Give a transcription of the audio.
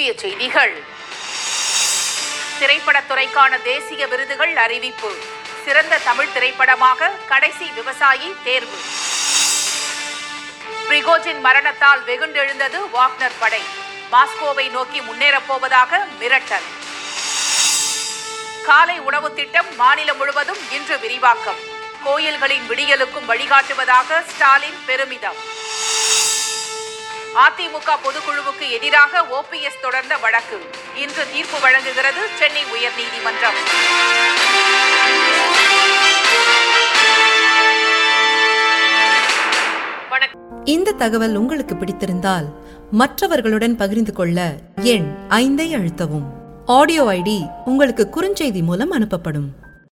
முக்கிய செய்திகள் திரைப்படத்துறைக்கான தேசிய விருதுகள் அறிவிப்பு சிறந்த தமிழ் திரைப்படமாக கடைசி விவசாயி தேர்வு பிரிகோஜின் மரணத்தால் வெகுண்டெழுந்தது வாக்னர் படை மாஸ்கோவை நோக்கி முன்னேறப் போவதாக மிரட்டல் காலை உணவு திட்டம் மாநிலம் முழுவதும் இன்று விரிவாக்கம் கோயில்களின் விடியலுக்கும் வழிகாட்டுவதாக ஸ்டாலின் பெருமிதம் அதிமுக பொதுக்குழுவுக்கு எதிராக ஓபிஎஸ் தொடர்ந்த வழக்கு இன்று தீர்ப்பு வழங்குகிறது சென்னை உயர்நீதிமன்றம் வணக்கம் இந்த தகவல் உங்களுக்கு பிடித்திருந்தால் மற்றவர்களுடன் பகிர்ந்து கொள்ள எண் ஐந்தை அழுத்தவும் ஆடியோ ஐடி உங்களுக்கு குறுஞ்செய்தி மூலம் அனுப்பப்படும்